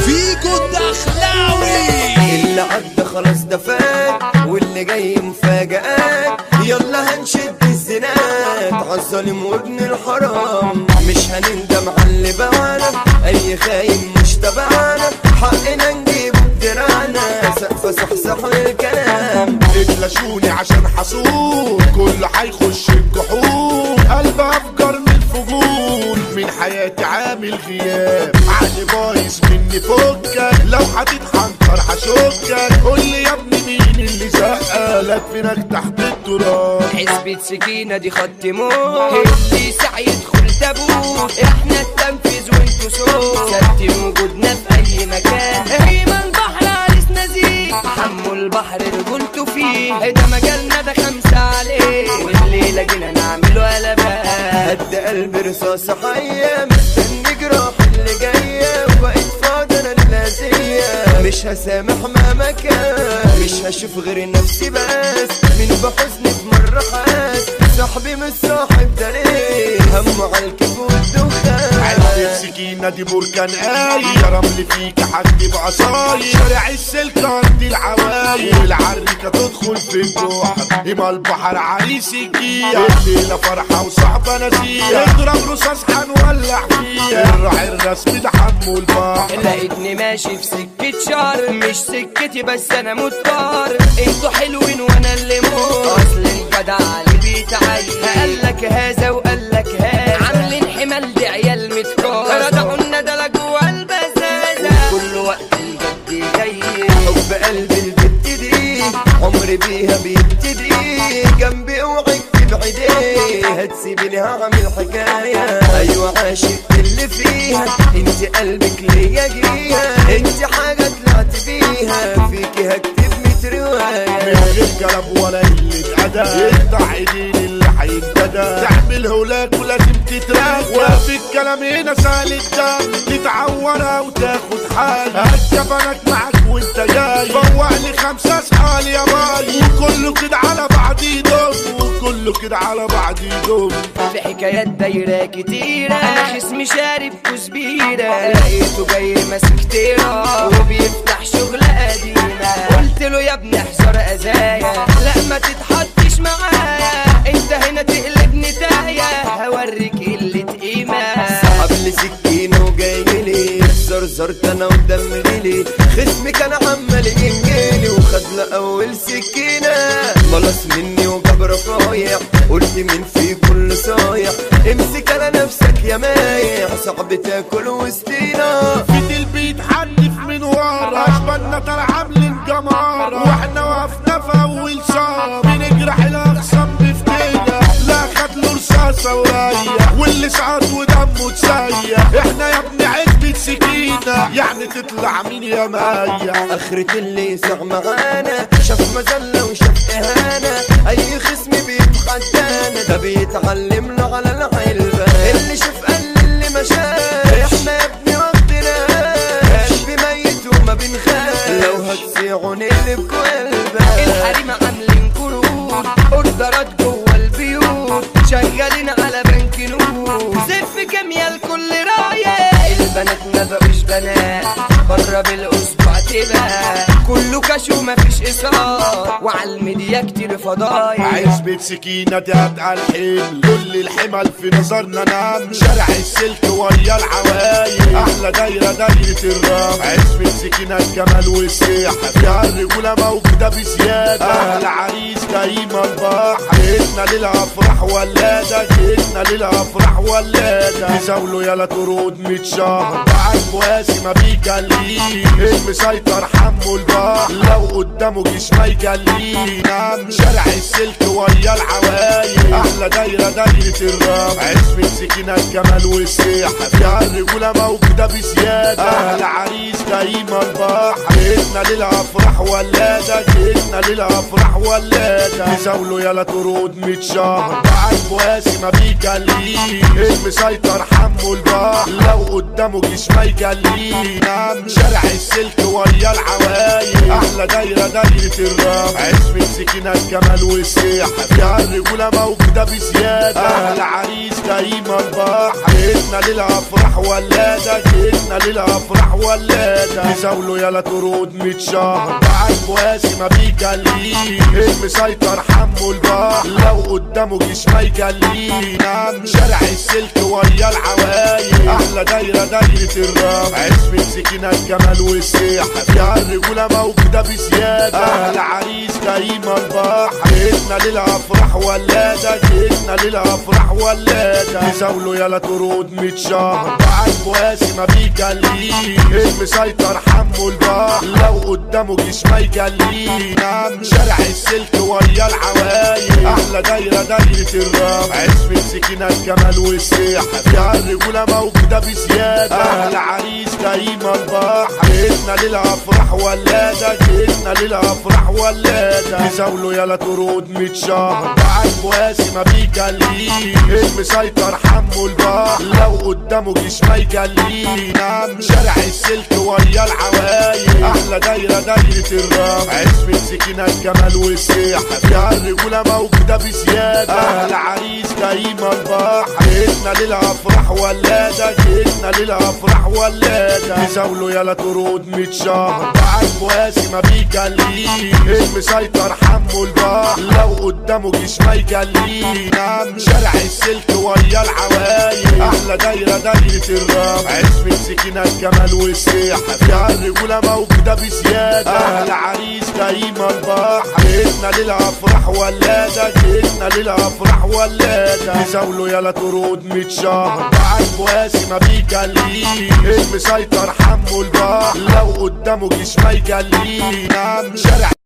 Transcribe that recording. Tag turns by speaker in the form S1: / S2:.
S1: فيجو الدخلاوي
S2: اللي عدى خلاص ده فات واللي جاي مفاجآت يلا هنشد الزنات عالظالم وابن الحرام مش هنندم على اللي بعنا اي خاين مش تبعنا حقنا نجيبه بدرانا سقف صحصح الكلام
S3: اتلاشوني عشان حسود كل هيخش الجحود قلب افجر من الفجور من حياتي عامل غياب عقلي بايظ مني فكك لو هتتحنطر هشكك قول لي يا ابني مين اللي زقلك فينك تحت التراب
S2: حسبة سكينة دي خط موت اللي سعي يدخل تابوت احنا التنفيذ وانتو صوت ثبت وجودنا في اي مكان هيما البحر عريس نزيه حمو البحر رجولته فيه ده مجالنا ده خمسة عليه والليلة جينا نعمله قلبان هد قلب رصاصة حية مستني جراح اللي جاية وبقيت فاضي انا الذية مش هسامح مهما كان مش هشوف غير نفسي بس من بحزني في مرة حاس صاحبي مش صاحب ده ليه همه على الكيف والدخان
S3: عدت سكينة دي بركان آي يا رمل فيك حد بعصاي شارع السلك عندي العواي والعريكة تدخل في الجوع إما البحر عريسي كيا الليلة فرحة وصعبة نسية اضرب رصاص هنولع فيها الراعي الرسمي ده حمو البحر
S2: لقيتني ماشي في سكة شر مش سكتي بس انا مضطر انتوا حلوين وانا اللي موت اصل الجدع اللي بيتعين قالك هذا وقالك هذا عاملين حمال دي عيال متكار ردعونا ده جوا البزازة كل وقت الجد جاي حب قلبي البت دي عمري بيها بيبتدي جنبي اوعك تبعدي هتسيبني هعمل حكاية ايوه عاشق اللي فيها انت قلبك ليا جيها انت حاجة طلعت بيها فيكي هكتب ميت
S3: من
S2: رواية
S3: غير كلام ولا قلة أدب يقطع ايدين اللي هينتدى تعمل هولاك ولازم تتراك وفي الكلام هنا سهل الدم تتعور وتاخد حاجة هتجبنك معاك وانت جاي فوق لي خمسة اصحى يا باي وكله كده على بعض يدم وكله كده على بعض يدم
S2: في حكايات دايرة كتيرة أنا خصمي شارب كزبيرة لقيته جاي ماسك تيرة وبيفتح شغل قديمة قلت له يا ابني احذر أذايا لا ما تتحطش معايا انت هنا تقلبني تاية هوريك قلة قيمة سحب لي سكينة وجاي لي زرزرت انا ودم لي خصمي كان عمال ينجلي وخد له اول سكينة ملص مني وجاب رفايع قلت مين في كل صايع امسك على نفسك يا مايع صعب تاكل وسطينا
S3: في البيت حنف من ورا اشبالنا طالع عاملين جمارة واحنا وقفنا في اول شهر بنجرح الاقسام بفتينا لا خد له رصاصة وريح واللي سقط ودمه تسيح احنا يا ابني عزبة سكينة يعني تطلع مين يا مايا
S2: اخرة اللي يسع معانا شاف مذلة وشاف اهانة اي خصم بيتحدانا ده بيتعلم له على العلبة اللي شاف قال اللي ما شاف احنا يا ابني واخدنا قلبي ميت وما بنخاف لو هتسيعوا نقلب قلبة الحريم عاملين كروت اوردرات جوه البيوت شغالين على بنك نور زف كيمياء الكل رايق البنات ما بقوش بنات بره بالاسبوع تبقى كله كاش ومفيش اصرار وعلى الميديا كتير فضايح
S3: عزبة سكينة دي هتقل حمل كل الحمل في نظرنا نام شارع السلك ويا العوايل احلى دايرة دايرة الرام عزبة سكينة الجمال والسيح فيها الرجولة موجودة بزيادة اهل عريس دايما بحر جيتنا للافراح ولادة جيتنا للافراح ولادة يزاولوا يلا ترود ميت شهر بعد مواسي ما بيجليه المسيطر حمو البحر لو قدامه جيش ما يجليه نعم شارع السلك ويا العوايل احلى دايرة دايرة الرام عزبة سكينة الجمال والسيح فيها الرجولة موجودة بزيادة اهل عريس دايما بحر جيتنا للافراح ولادة جيتنا للافراح ولادة يزاولوا يلا ترود ميت شهر بعد مواسي ما بيجليه المسيطر حمو البحر لو قدامه جيش ما يجليه نعم شارع السلك ويا العوايل احلى دايره دايره الرام عزبة سكينة الجمال والسياحة فيها الرجولة موجودة بزيادة اهل عريس دايما بحر جيتنا للافراح ولادة جيتنا للافراح ولادة نزاوله يلا ترود ميت شهر بعد بواسي ما بيجليه المسيطر حمو البحر لو قدامه جيش ما يجليه نعم شارع السلك ويا العوايد احلى دايره دايره الرام عزبة سكينة الجمال والسياحة فيها الرجولة موجودة بزيادة اهل عريس دايما بحر جيتنا للافراح ولادة جيتنا للافراح ولادة نزاوله يلا ترود ميت شهر بعد بواسي ما بيجليه المسيطر حمو البحر لو قدامه جيش ما يجليه نعم شارع السلك ويا العوايد احلى دايره دايره الرام عزبة سكينة الجمال والسياحة فيها الرجولة موجودة بزيادة اهل عريس دايما بحر جيتنا للافراح ولادة جيتنا للافراح ولادة نزاوله يلا ترود ميت شهر بعد بواسي ما بيجليه المسيطر حمو البحر لو قدامه جيش ما يجليه نعم شارع السلك ويا العوايد احلى دايره دايره الرام عزبة سكينة الجمال والسياحة فيها الرجولة موجودة بزيادة اهل عريس دايما بحر جيتنا للافراح ولادة جيتنا للافراح ولادة نزاوله يلا ترود ميت شهر بعد بواسي ما بيجليه المسيطر حمو البحر لو قدامه جيش ما يجليه نعم شارع السلك ويا العوايد احلى دايره دايره الرام عزبة سكينة الجمال والسياحة فيها الرجولة موجودة بزيادة اهل عريس دايما بحر جيتنا للافراح ولادة جيتنا للافراح ولادة نزاوله يلا ترود ميت شهر بعد بواسي ما بيجليه المسيطر حمو البحر لو قدامه جيش ما يجليه نعم شارع